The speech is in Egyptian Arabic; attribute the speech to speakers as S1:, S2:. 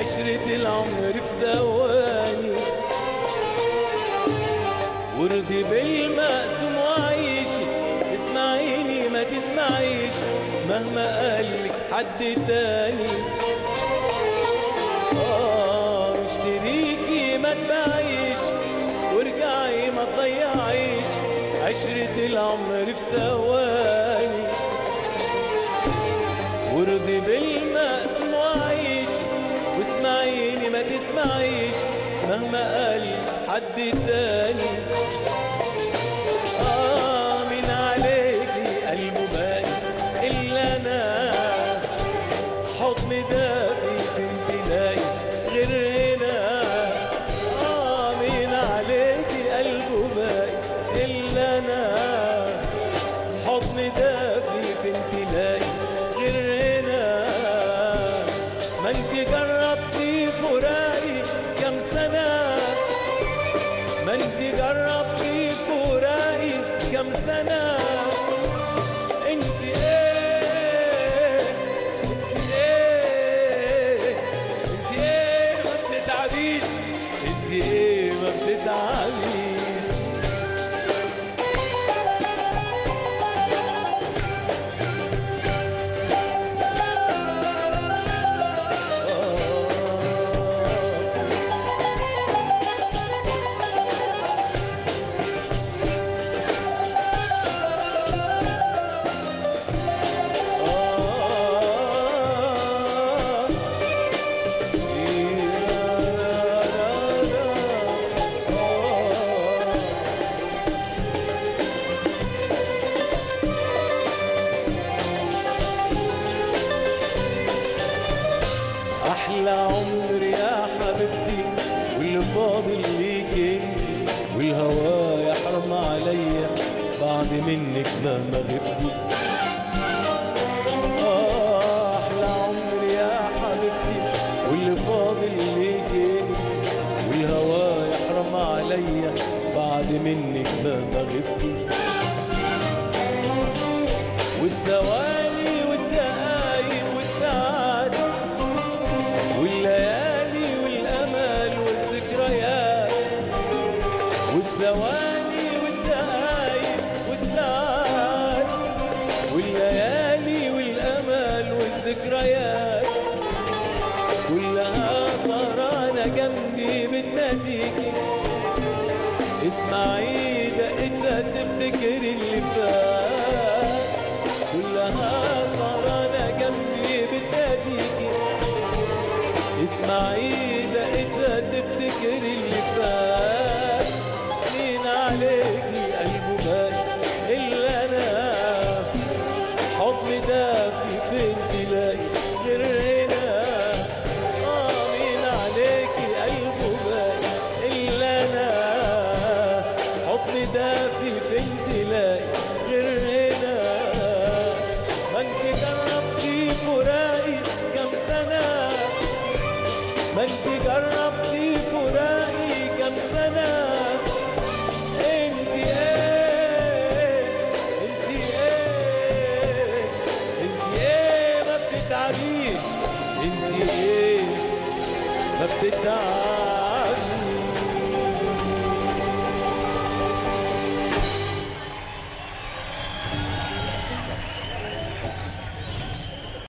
S1: عشرة العمر في ثواني وارضي بالمقسوم وعيشي اسمعيني ما تسمعيش مهما قالك حد تاني آه اشتريكي ما تبيعيش وارجعي ما تضيعيش عشرة العمر في ثواني وارضي بالمقسوم وعيشي واسمعيني ما تسمعيش مهما قال حد تاني آه من عليكي قلبه باقي إلا أنا حضن دافي فين تلاقي غير هنا آه من عليكي قلبه باقي إلا أنا حضن دافي فين تلاقي غير هنا ما انت جربتي فراقي كام سنة ما انت جربتي فراقي كام سنة انت ايه انت ايه انت ايه ما بتتعبيش انت ايه ما بتتعبيش احلى عمر يا حبيبتي واللي فاضل ليك انت والهوا يحرم عليا بعد منك مهما غبتي آه، احلى عمر يا حبيبتي واللي فاضل ليك انت والهوا يحرم عليا بعد منك مهما غبتي والثواني والدقايق والساعات والليالي والامل والذكريات والثواني والدقايق والساعات والليالي والامل والذكريات كلها سهرانة جنبي بتناديكي اسمعي دقتها تفتكر اللي فات كلها سهرانة جنبي بتناديكي اسمعي دقتها تفتكر اللي فات مين عليكي قلبه باقي الا انا حضن دافي فين تلاقي غير هنا اه مين عليكي قلبه باقي الا انا حضن دافي فين تلاقي غير هنا ما انت جربتي فراقي كام سنه ما انت جربتي فراقي كام سنة انت ايه انت ايه انت ايه ما بتتعبيش انت ايه ما بتتعبيش